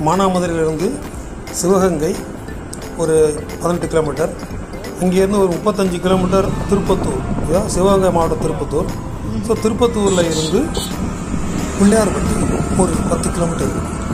மானாமதுரையிலிருந்து சிவகங்கை ஒரு பதினெட்டு கிலோமீட்டர் அங்கேருந்து ஒரு முப்பத்தஞ்சு கிலோமீட்டர் திருப்பத்தூர் இதுதான் சிவகங்கை மாவட்டம் திருப்பத்தூர் ஸோ திருப்பத்தூரில் இருந்து பிள்ளையார்பட்டி ஒரு பத்து கிலோமீட்டர்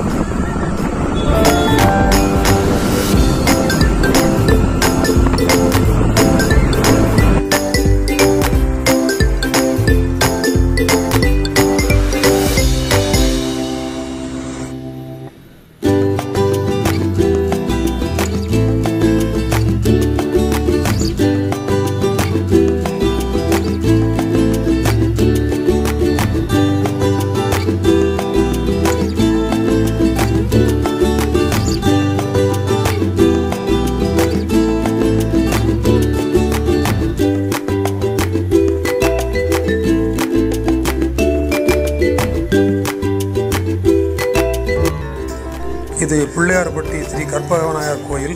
இது பிள்ளையார்பட்டி ஸ்ரீ கற்பகவிநாயகர் கோயில்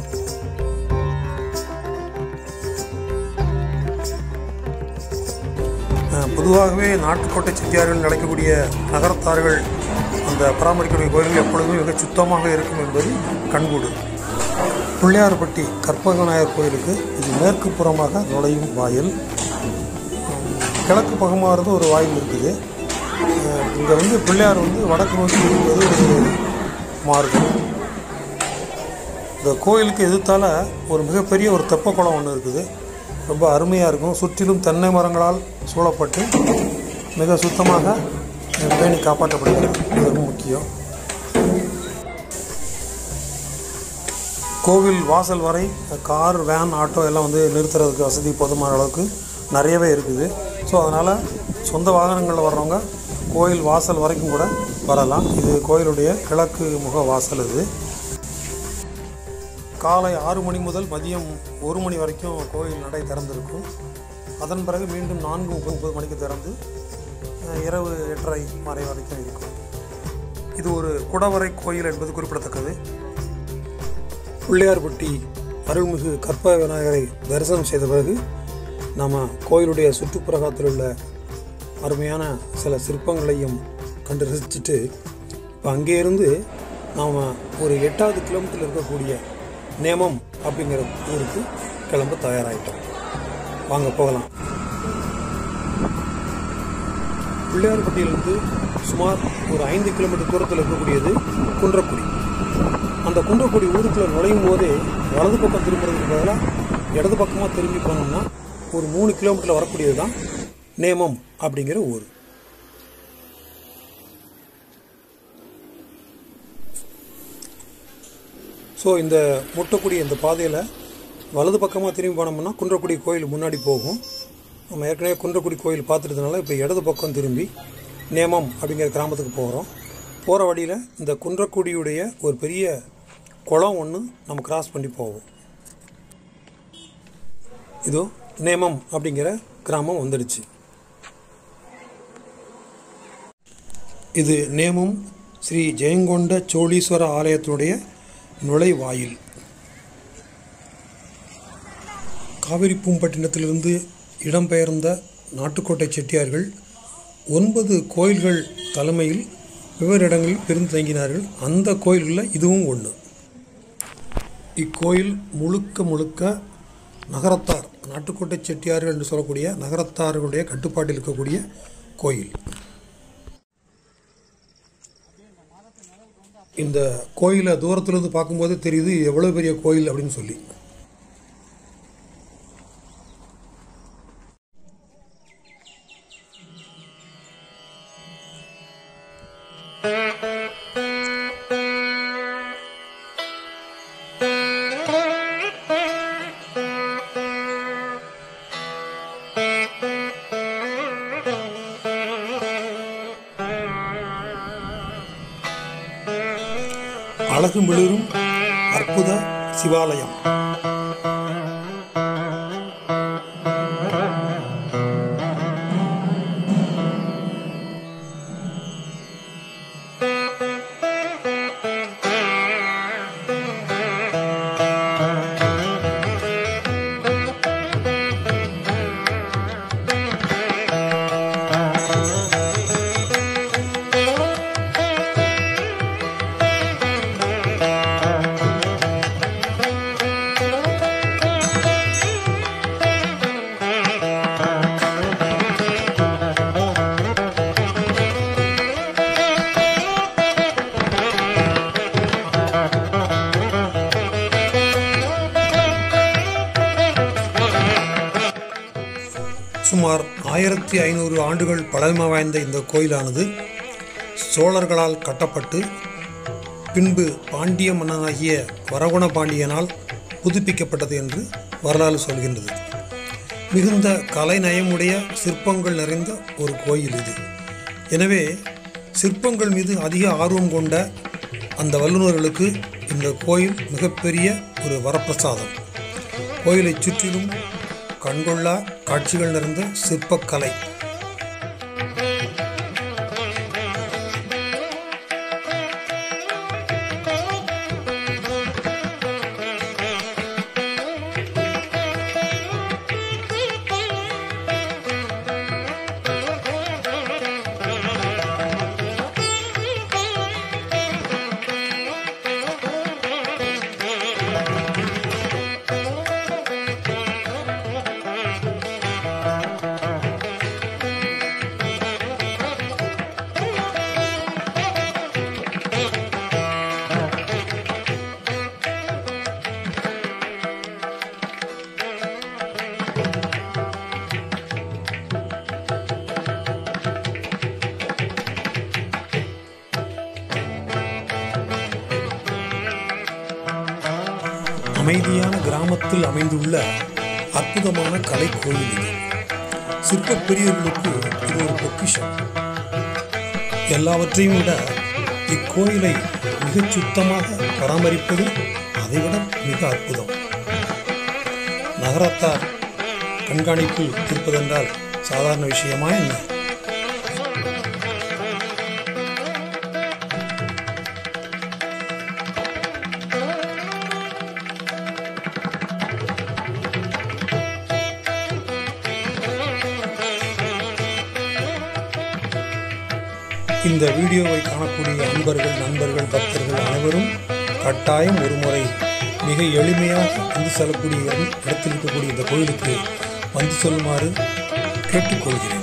அஹ், பொதுவாகவே நாட்டுக்கோட்டை செட்டியார்கள் அழைக்கக்கூடிய நகரத்தார்கள் அந்த பராமரிக்கக்கூடிய கோயில்கள் எப்பொழுதுமே மிக சுத்தமாக இருக்கும் என்பது கண்கூடு பிள்ளையார்பட்டி கற்பகவிநாயகர் கோயிலுக்கு இது மேற்கு புறமாக நுழையும் வாயில் கிழக்கு பக்கமாக இருந்து ஒரு வாயில் இருக்குது இங்கே வந்து பிள்ளையார் வந்து வடக்கு நோக்கி இருப்பது ஒரு மார்க்கம் இந்த கோயிலுக்கு எதிர்த்தால ஒரு மிகப்பெரிய ஒரு தெப்ப குளம் ஒன்று இருக்குது ரொம்ப அருமையாக இருக்கும் சுற்றிலும் தென்னை மரங்களால் சூழப்பட்டு மிக சுத்தமாக அஹ், பேணி காப்பாற்றப்படுகிறது இது ரொம்ப முக்கியம் கோவில் வாசல் வரை கார் வேன் ஆட்டோ எல்லாம் வந்து நிறுத்துறதுக்கு வசதி போதுமான அளவுக்கு நிறையவே இருக்குது ஸோ அதனால் சொந்த வாகனங்களில் வர்றவங்க கோயில் வாசல் வரைக்கும் கூட வரலாம் இது கோயிலுடைய கிழக்கு முக வாசல் இது காலை ஆறு மணி முதல் மதியம் ஒரு மணி வரைக்கும் கோயில் நடை திறந்திருக்கும் அதன் பிறகு மீண்டும் நான்கு முப்பது முப்பது மணிக்கு திறந்து அஹ், இரவு எட்டரை மறை வரைக்கும் இருக்கும் இது ஒரு குடவரை கோயில் என்பது குறிப்பிடத்தக்கது பிள்ளையார்பட்டி அருள்மிகு கற்ப விநாயகரை தரிசனம் செய்த பிறகு நாம் கோயிலுடைய சுற்றுப்புறகாத்தில் உள்ள அருமையான சில சிற்பங்களையும் கண்டு ரசிச்சுட்டு இப்போ அங்கேருந்து நாம் ஒரு எட்டாவது கிலோமீட்டரில் இருக்கக்கூடிய நேமம் அப்படிங்கிற ஊருக்கு கிளம்ப தயாராகிட்டோம் வாங்க போகலாம் பிள்ளையார்பட்டியிலிருந்து சுமார் ஒரு ஐந்து கிலோமீட்டர் தூரத்தில் இருக்கக்கூடியது குன்றக்குடி அந்த குன்றக்குடி ஊருக்குள்ள நுழையும் போதே வலது பக்கம் திரும்புறதுக்கு பதிலாக இடது பக்கமாக திரும்பி போனோம்னா ஒரு மூணு கிலோமீட்டரில் வரக்கூடியது தான் நேமம் அப்படிங்கிற ஊர் ஸோ இந்த முட்டக்குடி இந்த பாதையில் வலது பக்கமாக திரும்பி போனோம்னா குன்றக்குடி கோயில் முன்னாடி போகும் நம்ம ஏற்கனவே குன்றக்குடி கோயில் பார்த்துட்டதுனால இப்போ இடது பக்கம் திரும்பி நேமம் அப்படிங்கிற கிராமத்துக்கு போகிறோம் போகிற வழியில் இந்த குன்றக்குடியுடைய ஒரு பெரிய குளம் ஒன்று நம்ம கிராஸ் பண்ணி போவோம் இதோ நேமம் அப்படிங்கிற கிராமம் வந்துடுச்சு இது நேமம் ஸ்ரீ ஜெயங்கொண்ட சோழீஸ்வர ஆலயத்தினுடைய நுழைவாயில் காவிரி பூம்பட்டினத்திலிருந்து இடம்பெயர்ந்த நாட்டுக்கோட்டை செட்டியார்கள் ஒன்பது கோயில்கள் தலைமையில் வெவ்வேறு இடங்களில் பிரிந்து தங்கினார்கள் அந்த கோயில்களில் இதுவும் ஒன்று இக்கோயில் முழுக்க முழுக்க நகரத்தார் நாட்டுக்கோட்டை செட்டியார்கள் என்று சொல்லக்கூடிய நகரத்தார்களுடைய கட்டுப்பாட்டில் இருக்கக்கூடிய கோயில் இந்த கோயிலை தூரத்திலிருந்து பார்க்கும்போது தெரியுது எவ்வளோ பெரிய கோயில் அப்படின்னு சொல்லி அழகு மிளிரும் அற்புத சிவாலயம் ஆயிரத்தி ஐநூறு ஆண்டுகள் பழமை வாய்ந்த இந்த கோயிலானது சோழர்களால் கட்டப்பட்டு பின்பு பாண்டிய மன்னனாகிய வரகுண பாண்டியனால் புதுப்பிக்கப்பட்டது என்று வரலாறு சொல்கின்றது மிகுந்த கலைநயமுடைய சிற்பங்கள் நிறைந்த ஒரு கோயில் இது எனவே சிற்பங்கள் மீது அதிக ஆர்வம் கொண்ட அந்த வல்லுநர்களுக்கு இந்த கோயில் மிகப்பெரிய ஒரு வரப்பிரசாதம் கோயிலைச் சுற்றிலும் கண்கொள்ளா காட்சிகள் நிறைந்த சிற்பக்கலை அமைதியான கிராமத்தில் அமைந்துள்ள அற்புதமான கலை கோயில் இது சிற்பப் பிரியர்களுக்கு இது ஒரு பொக்கிஷம் எல்லாவற்றையும் விட இக்கோயிலை மிகச் சுத்தமாக பராமரிப்பது அதைவிட மிக அற்புதம் நகரத்தார் கண்காணிப்பு இருப்பதென்றால் சாதாரண விஷயமா என்ன இந்த வீடியோவை காணக்கூடிய அன்பர்கள் நண்பர்கள் பக்தர்கள் அனைவரும் கட்டாயம் ஒரு முறை மிக எளிமையாக வந்து செல்லக்கூடிய இடம்- இடத்தில் இருக்கக்கூடிய இந்த கோயிலுக்கு வந்து செல்லுமாறு கேட்டுக்கொள்கிறேன்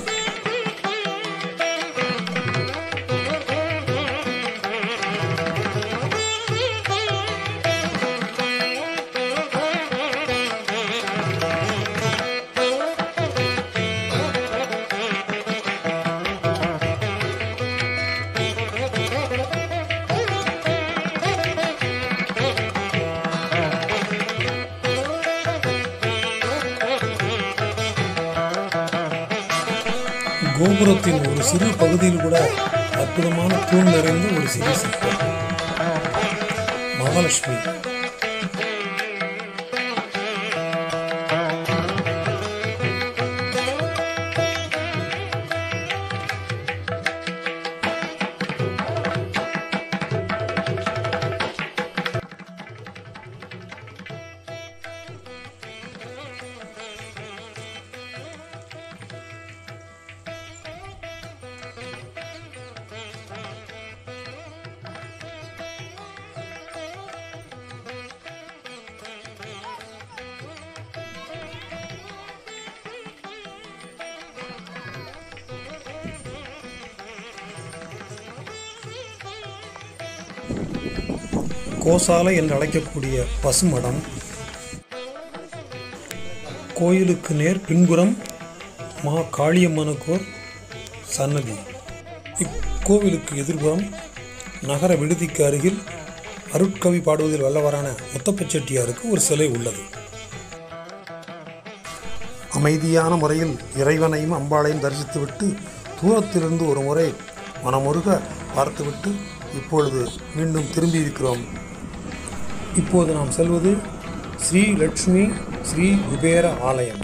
கோபுரத்தின் ஒரு சிறு பகுதியில் கூட அற்புதமான தூண் நிறைந்த ஒரு சிறு சிற்பம் மகாலட்சுமி கோசாலை என்று அழைக்கக்கூடிய பசுமடம் கோயிலுக்கு நேர் பின்புறம் மா காளியம்மனுக்கோர் சன்னதி இக்கோவிலுக்கு எதிர்புறம் நகர விடுதிக்கு அருகில் அருட்கவி பாடுவதில் வல்லவரான முத்தப்ப செட்டியாருக்கு ஒரு சிலை உள்ளது அமைதியான முறையில் இறைவனையும் அம்பாளையும் தரிசித்துவிட்டு தூரத்திலிருந்து ஒரு முறை மனமுருக பார்த்துவிட்டு இப்பொழுது மீண்டும் திரும்பி இருக்கிறோம் இப்போது நாம் செல்வது ஸ்ரீ லட்சுமி ஸ்ரீ குபேர ஆலயம்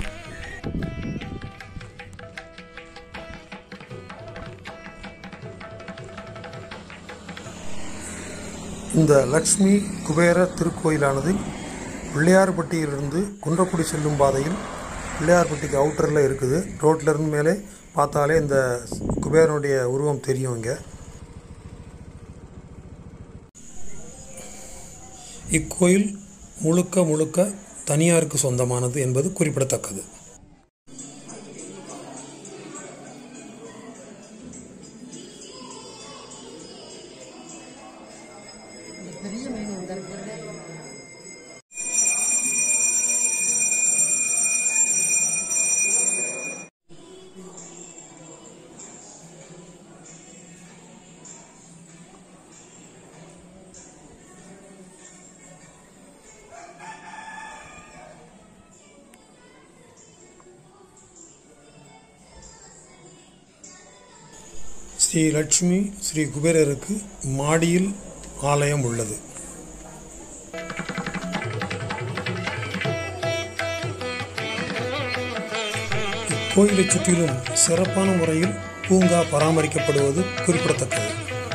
இந்த லக்ஷ்மி குபேர திருக்கோயிலானது பிள்ளையார்பட்டியிலிருந்து குன்றக்குடி செல்லும் பாதையில் பிள்ளையார்பட்டிக்கு அவுட்டரில் இருக்குது ரோட்ல இருந்து மேலே பார்த்தாலே இந்த குபேரனுடைய உருவம் தெரியும் இங்கே இக்கோயில் முழுக்க முழுக்க தனியாருக்கு சொந்தமானது என்பது குறிப்பிடத்தக்கது பெரிய மீன் வந்திருக்கு ஸ்ரீ லட்சுமி ஸ்ரீ குபேரருக்கு மாடியில் ஆலயம் உள்ளது இக்கோயிலைச் சுற்றிலும் சிறப்பான முறையில் பூங்கா பராமரிக்கப்படுவது குறிப்பிடத்தக்கது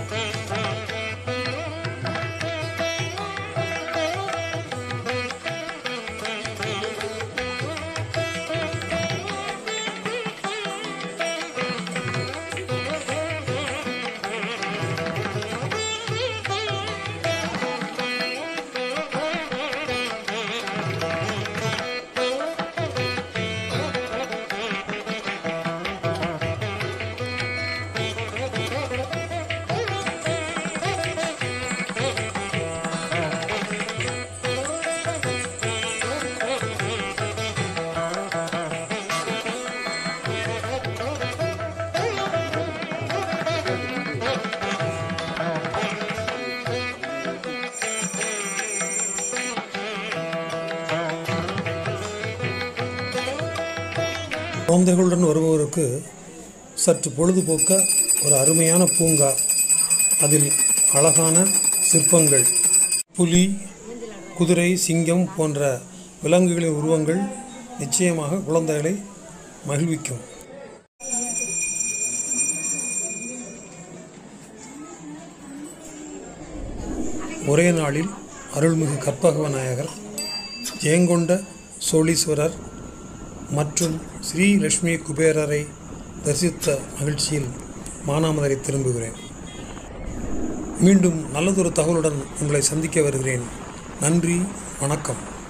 குழந்தைகளுடன் வருபவருக்கு சற்று பொழுதுபோக்க ஒரு அருமையான பூங்கா அதில் அழகான சிற்பங்கள் புலி குதிரை சிங்கம் போன்ற விலங்குகளின் உருவங்கள் நிச்சயமாக குழந்தைகளை மகிழ்விக்கும் ஒரே நாளில் அருள்மிகு கற்பக விநாயகர் ஜெயங்கொண்ட சோழீஸ்வரர் மற்றும் ஸ்ரீ லட்சுமி குபேரரை தரிசித்த மகிழ்ச்சியில் மானாமதுரை திரும்புகிறேன் மீண்டும் நல்லதொரு தகவலுடன் உங்களை சந்திக்க வருகிறேன் நன்றி வணக்கம்